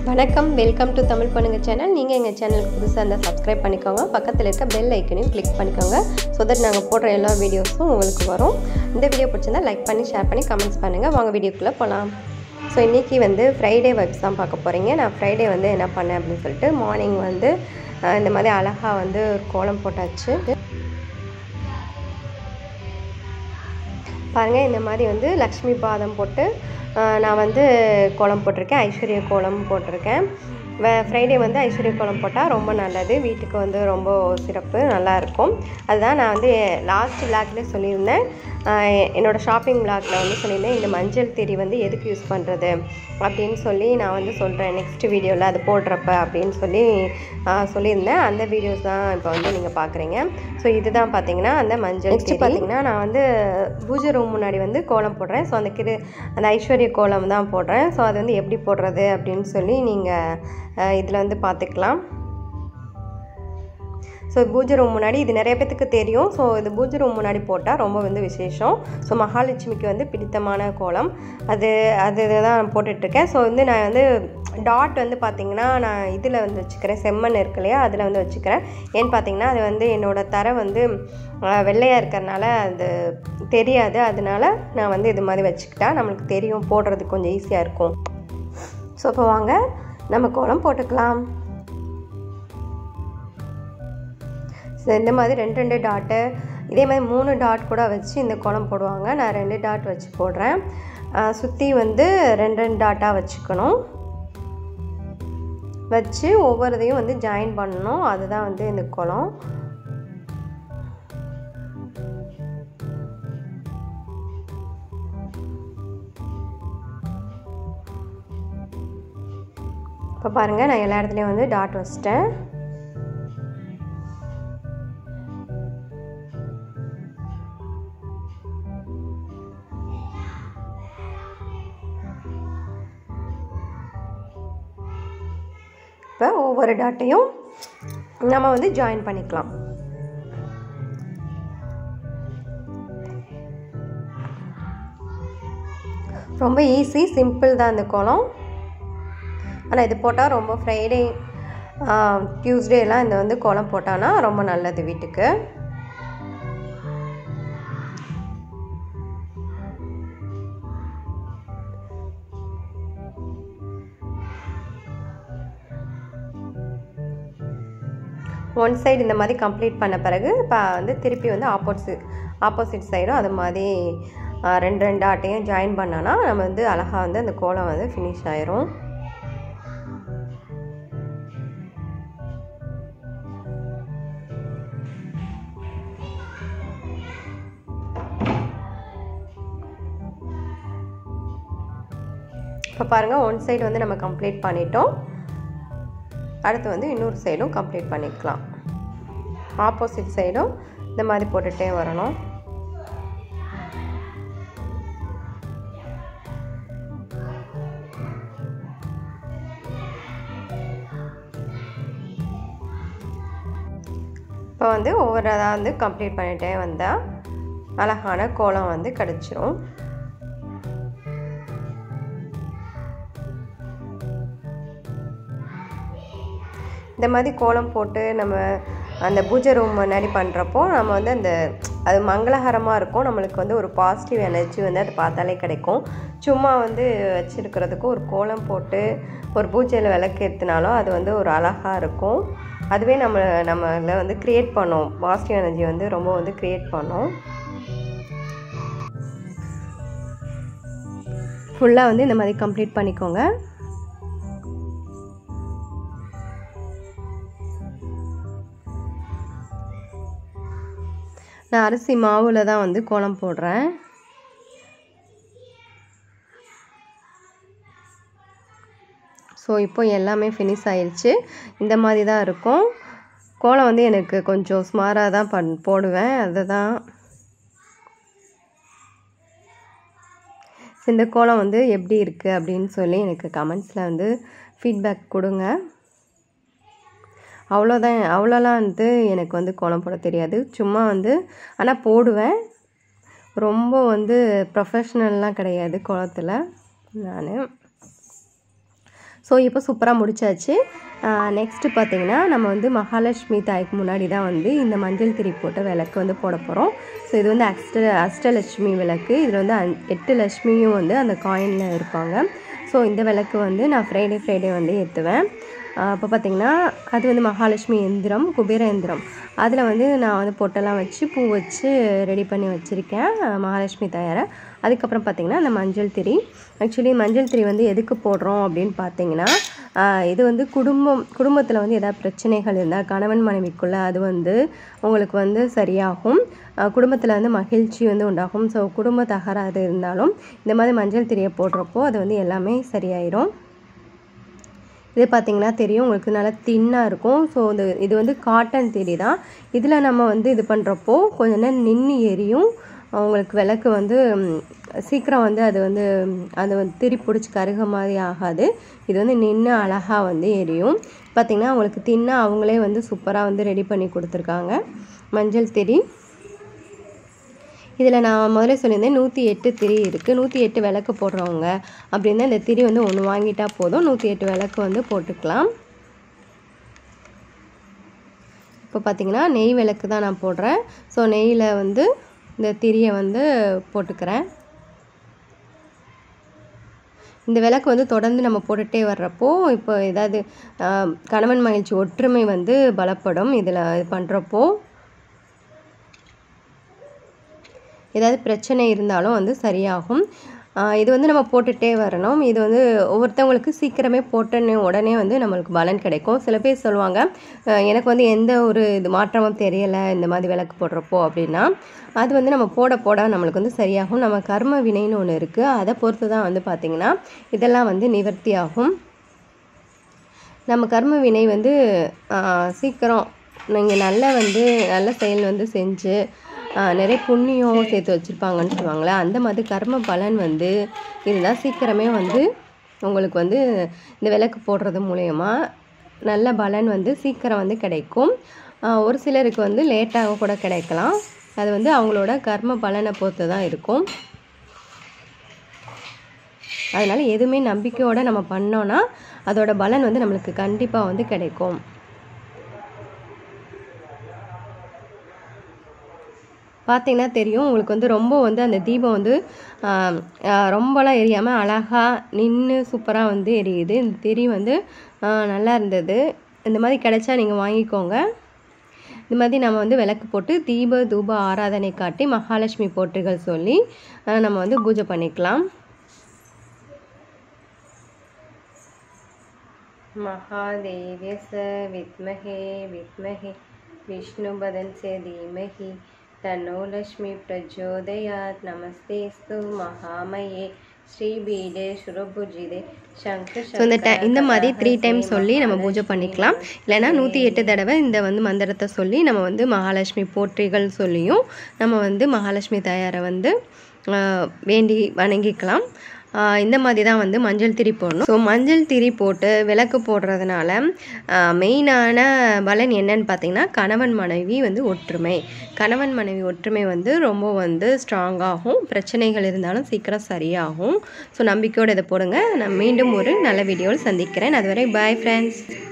வணக்கம் welcome to Tamil பண்ணுங்க channel நீங்கள் எங்கள் சேனலுக்கு புதுசாக இருந்தால் சப்ஸ்கிரைப் பண்ணிக்கோங்க பக்கத்தில் இருக்க பெல் ஐக்கனையும் கிளிக் பண்ணிக்கோங்க ஸோ தட் நாங்கள் போடுற எல்லா வீடியோஸும் உங்களுக்கு வரும் இந்த வீடியோ பிடிச்சிருந்தா லைக் பண்ணி ஷேர் பண்ணி கமெண்ட்ஸ் பண்ணுங்கள் வாங்க வீடியோக்குள்ளே போகலாம் ஸோ இன்றைக்கி வந்து ஃப்ரைடே வைப்ஸ் தான் பார்க்க போகிறீங்க நான் ஃப்ரைடே வந்து என்ன பண்ணேன் அப்படின்னு சொல்லிட்டு மார்னிங் வந்து அஹ், இந்த மாதிரி அழகாக வந்து ஒரு கோலம் போட்டாச்சு பாருங்கள் இந்த மாதிரி வந்து லக்ஷ்மி பாதம் போட்டு ஆஹ், நான் வந்து கோலம் போட்டிருக்கேன் ஐஸ்வர்ய கோலம் போட்டிருக்கேன் ஃப்ரைடே வந்து ஐஸ்வர்ய கோலம் போட்டால் ரொம்ப நல்லது வீட்டுக்கு வந்து ரொம்ப சிறப்பு நல்லாயிருக்கும் அதுதான் நான் வந்து லாஸ்ட் விளாக்லேயே சொல்லியிருந்தேன் ஆஹ், என்னோட ஷாப்பிங் விளாக்ல வந்து சொல்லியிருந்தேன் இந்த மஞ்சள் திரி வந்து எதுக்கு யூஸ் பண்ணுறது அப்படின்னு சொல்லி நான் வந்து சொல்கிறேன் நெக்ஸ்ட் வீடியோவில் அது போடுறப்ப அப்படின்னு சொல்லி ஆஹ், சொல்லியிருந்தேன் அந்த வீடியோஸ் தான் இப்போ வந்து நீங்கள் பார்க்குறீங்க ஸோ இதுதான் பார்த்தீங்கன்னா அந்த மஞ்சள் நெக்ஸ்ட் பார்த்தீங்கன்னா நான் வந்து பூஜை ரூம் முன்னாடி வந்து கோலம் போடுறேன் ஸோ அந்த கிரு அந்த ஐஸ்வர்ய கோலம் தான் போடுறேன் ஸோ அது வந்து எப்படி போடுறது அப்படின்னு சொல்லி நீங்கள் இதில் வந்து பார்த்துக்கலாம் ஸோ பூஜை ரூம் முன்னாடி இது நிறைய பேத்துக்கு தெரியும் ஸோ இது பூஜை ரூம் முன்னாடி போட்டால் ரொம்ப வந்து விசேஷம் ஸோ மகாலட்சுமிக்கு வந்து பிடித்தமான கோலம் அது அது தான் நான் போட்டுட்ருக்கேன் ஸோ வந்து நான் வந்து டாட் வந்து பார்த்திங்கன்னா நான் இதில் வந்து வச்சுக்கிறேன் செம்மண் இருக்கு இல்லையா அதில் வந்து வச்சுக்கிறேன் ஏன்னு பார்த்தீங்கன்னா அது வந்து என்னோடய தரை வந்து அஹ், வெள்ளையாக இருக்கிறனால அது தெரியாது அதனால நான் வந்து இது மாதிரி வச்சுக்கிட்டா நம்மளுக்கு தெரியும் போடுறதுக்கு கொஞ்சம் ஈஸியாக இருக்கும் ஸோ இப்போ வாங்க நம்ம கோலம் போட்டுக்கலாம் ஸோ இந்த மாதிரி ரெண்டு ரெண்டு டாட்டு இதே மாதிரி மூணு டாட் கூட வச்சு இந்த கோலம் போடுவாங்க நான் ரெண்டு டாட் வச்சு போடுறேன் சுற்றி வந்து ரெண்டு ரெண்டு டாட்டாக வச்சுக்கணும் வச்சு ஒவ்வொரு இதையும் வந்து ஜாயின் பண்ணணும் அதுதான் வந்து இந்த கோலம் இப்போ பாருங்கள் நான் எல்லா இடத்துலையும் வந்து டாட் வச்சிட்டேன் இப்போ ஒவ்வொரு டாட்டையும் நம்ம வந்து ஜாயின் பண்ணிக்கலாம் ரொம்ப ஈஸி சிம்பிள் தான் இந்த கோலம் ஆனால் இது போட்டால் ரொம்ப ஃப்ரைடே டியூஸ்டேலாம் இந்த வந்து கோலம் போட்டான்னா ரொம்ப நல்லது வீட்டுக்கு ஒன் சைடு இந்த மாதிரி கம்ப்ளீட் பண்ண பிறகு இப்போ வந்து திருப்பி வந்து ஆப்போசிட் ஆப்போசிட் சைடும் அது மாதிரி ஆ, ரெண்டு ரெண்டு ஆட்டையும் ஜாயின் பண்ணோன்னா நம்ம வந்து அழகாக வந்து அந்த கோலம் வந்து ஃபினிஷ் ஆயிரும் இப்போ பாருங்கள் ஒன் சைடு வந்து நம்ம கம்ப்ளீட் பண்ணிட்டோம் அடுத்து வந்து இன்னொரு சைடும் கம்ப்ளீட் பண்ணிக்கலாம் ஆப்போசிட் சைடும் இந்த மாதிரி போட்டுகிட்டே வரணும் இப்போ வந்து ஒவ்வொரு இதாக வந்து கம்ப்ளீட் பண்ணிகிட்டே வந்தால் அழகான கோலம் வந்து கிடச்சிரும் இந்த மாதிரி கோலம் போட்டு நம்ம அந்த பூஜை ரூம் முன்னாடி பண்ணுறப்போ நம்ம வந்து அந்த அது மங்களகரமாக இருக்கும் நம்மளுக்கு வந்து ஒரு பாசிட்டிவ் எனர்ஜி வந்து அதை பார்த்தாலே கிடைக்கும் சும்மா வந்து வச்சுருக்கிறதுக்கும் ஒரு கோலம் போட்டு ஒரு பூஜையில் விளக்கு ஏற்றினாலும் அது வந்து ஒரு அழகாக இருக்கும் அதுவே நம்ம நம்மள வந்து க்ரியேட் பண்ணோம் பாசிட்டிவ் எனர்ஜி வந்து ரொம்ப வந்து க்ரியேட் பண்ணோம் ஃபுல்லாக வந்து இந்த மாதிரி கம்ப்ளீட் பண்ணிக்கோங்க நான் அரிசி மாவில் தான் வந்து கோலம் போடுறேன் ஸோ இப்போ எல்லாமே ஃபினிஷ் ஆயிடுச்சு இந்த மாதிரி தான் இருக்கும் கோலம் வந்து எனக்கு கொஞ்சம் ஸ்மாராக தான் பண் போடுவேன் அதுதான் இந்த கோலம் வந்து எப்படி இருக்குது அப்படின்னு சொல்லி எனக்கு கமெண்ட்ஸில் வந்து ஃபீட்பேக் கொடுங்க அவ்வளோதான் அவ்வளோலாம் வந்து எனக்கு வந்து கோலம் போட தெரியாது சும்மா வந்து ஆனால் போடுவேன் ரொம்ப வந்து ப்ரொஃபஷ்னல்லாம் கிடையாது கோலத்தில் நான் ஸோ இப்போ சூப்பராக முடிச்சாச்சு நெக்ஸ்ட்டு பார்த்தீங்கன்னா நம்ம வந்து மகாலட்சுமி தாய்க்கு முன்னாடி தான் வந்து இந்த மஞ்சள் திரி போட்ட விளக்கு வந்து போட போகிறோம் ஸோ இது வந்து அஷ்ட அஷ்டலட்சுமி விளக்கு இதில் வந்து அஞ் எட்டு லட்சுமியும் வந்து அந்த காயினில் இருப்பாங்க ஸோ இந்த விளக்கு வந்து நான் ஃப்ரைடே ஃப்ரைடே வந்து ஏற்றுவேன் இப்போ பார்த்தீங்கன்னா அது வந்து மகாலட்சுமி எந்திரம் குபேர எந்திரம் அதில் வந்து நான் வந்து பொட்டெல்லாம் வச்சு பூ வச்சு ரெடி பண்ணி வச்சுருக்கேன் மகாலட்சுமி தயாரை அதுக்கப்புறம் பார்த்திங்கன்னா அந்த மஞ்சள் திரி ஆக்சுவலி மஞ்சள் திரி வந்து எதுக்கு போடுறோம் அப்படின்னு பார்த்தீங்கன்னா இது வந்து குடும்பம் குடும்பத்தில் வந்து எதாவது பிரச்சனைகள் இருந்தால் கணவன் மனைவிக்குள்ளே அது வந்து உங்களுக்கு வந்து சரியாகும் குடும்பத்தில் வந்து மகிழ்ச்சி வந்து உண்டாகும் ஸோ குடும்ப தகராறு இருந்தாலும் இந்த மாதிரி மஞ்சள் திரியை போடுறப்போ அது வந்து எல்லாமே சரியாயிரும் இது பார்த்திங்கன்னா தெரியும் உங்களுக்கு நல்லா தின்னாக இருக்கும் ஸோ இந்த இது வந்து காட்டன் திரி தான் இதில் நம்ம வந்து இது பண்ணுறப்போ கொஞ்ச நேரம் நின்று எரியும் உங்களுக்கு விளக்கு வந்து சீக்கிரம் வந்து அது வந்து அது வந்து திரி பிடிச்சி கருக மாதிரி ஆகாது இது வந்து நின்று அழகாக வந்து எரியும் பார்த்திங்கன்னா அவங்களுக்கு தின்ன அவங்களே வந்து சூப்பராக வந்து ரெடி பண்ணி கொடுத்துருக்காங்க மஞ்சள் திரி இதில் நான் முதல்ல சொல்லியிருந்தேன் நூற்றி எட்டு திரி இருக்குது நூற்றி எட்டு விளக்கு போடுறவங்க அப்படின்னா இந்த திரி வந்து ஒன்று வாங்கிட்டா போதும் நூற்றி எட்டு விளக்கு வந்து போட்டுக்கலாம் இப்போ பார்த்திங்கன்னா நெய் விளக்கு தான் நான் போடுறேன் ஸோ நெய்யில் வந்து இந்த திரியை வந்து போட்டுக்கிறேன் இந்த விளக்கு வந்து தொடர்ந்து நம்ம போட்டுகிட்டே வர்றப்போ இப்போ ஏதாவது கணவன் மகிழ்ச்சி ஒற்றுமை வந்து பலப்படும் இதில் இது பண்ணுறப்போ ஏதாவது பிரச்சனை இருந்தாலும் வந்து சரியாகும் இது வந்து நம்ம போட்டுகிட்டே வரணும் இது வந்து ஒவ்வொருத்தவங்களுக்கு சீக்கிரமே போட்டோன்னே உடனே வந்து நம்மளுக்கு பலன் கிடைக்கும் சில பேர் சொல்லுவாங்க எனக்கு வந்து எந்த ஒரு இது மாற்றமும் தெரியலை இந்த மாதிரி விளக்கு போடுறப்போ அப்படின்னா அது வந்து நம்ம போட போட நம்மளுக்கு வந்து சரியாகும் நம்ம கர்ம வினைன்னு ஒன்று இருக்குது அதை பொறுத்து தான் வந்து பார்த்திங்கன்னா இதெல்லாம் வந்து நிவர்த்தி ஆகும் நம்ம கர்ம வினை வந்து சீக்கிரம் நீங்கள் நல்ல வந்து நல்ல செயல் வந்து செஞ்சு நிறைய புண்ணியம் சேர்த்து வச்சுருப்பாங்கன்னு சொல்லுவாங்களே அந்த மாதிரி கர்ம பலன் வந்து இருந்தால் சீக்கிரமே வந்து உங்களுக்கு வந்து இந்த விளக்கு போடுறது மூலயமா நல்ல பலன் வந்து சீக்கிரம் வந்து கிடைக்கும் ஒரு சிலருக்கு வந்து லேட்டாக கூட கிடைக்கலாம் அது வந்து அவங்களோட கர்ம பலனை பொறுத்து தான் இருக்கும் அதனால் எதுவுமே நம்பிக்கையோடு நம்ம பண்ணோன்னா அதோட பலன் வந்து நம்மளுக்கு கண்டிப்பாக வந்து கிடைக்கும் பார்த்தீங்கன்னா தெரியும் உங்களுக்கு வந்து ரொம்ப வந்து அந்த தீபம் வந்து ரொம்பலாம் எரியாமல் அழகாக நின்று சூப்பராக வந்து எரியுது இந்த திரி வந்து நல்லா இருந்தது இந்த மாதிரி கிடைச்சா நீங்கள் வாங்கிக்கோங்க இந்த மாதிரி நம்ம வந்து விளக்கு போட்டு தீப தூப ஆராதனை காட்டி மகாலட்சுமி போற்றுகள் சொல்லி நம்ம வந்து பூஜை பண்ணிக்கலாம் महादेव्य स विद्महे विद्महे विष्णुपदन्स्य धीमहि तन्नो लक्ष्मी प्रचोदयात् नमस्तेस्तु महामये ஸ்ரீபீடே சுரபுஜிதே சங்க ஸோ இந்த டை இந்த மாதிரி த்ரீ டைம் சொல்லி நம்ம பூஜை பண்ணிக்கலாம் இல்லைனா நூற்றி எட்டு தடவை இந்த வந்து மந்திரத்தை சொல்லி நம்ம வந்து மகாலட்சுமி போற்றிகள் சொல்லியும் நம்ம வந்து மகாலட்சுமி தாயாரை வந்து வேண்டி வணங்கிக்கலாம் இந்த மாதிரி தான் வந்து மஞ்சள் திரி போடணும் ஸோ மஞ்சள் திரி போட்டு விளக்கு போடுறதுனால மெயினான பலன் என்னன்னு பார்த்தீங்கன்னா கணவன் மனைவி வந்து ஒற்றுமை கணவன் மனைவி ஒற்றுமை வந்து ரொம்ப வந்து ஸ்ட்ராங்காகும் பிரச்சனைகள் இருந்தாலும் சீக்கிரம் சரியாகும் ஸோ நம்பிக்கையோடு இதை போடுங்க நான் மீண்டும் ஒரு நல்ல வீடியோவில் சந்திக்கிறேன் அதுவரை பாய் ஃப்ரெண்ட்ஸ்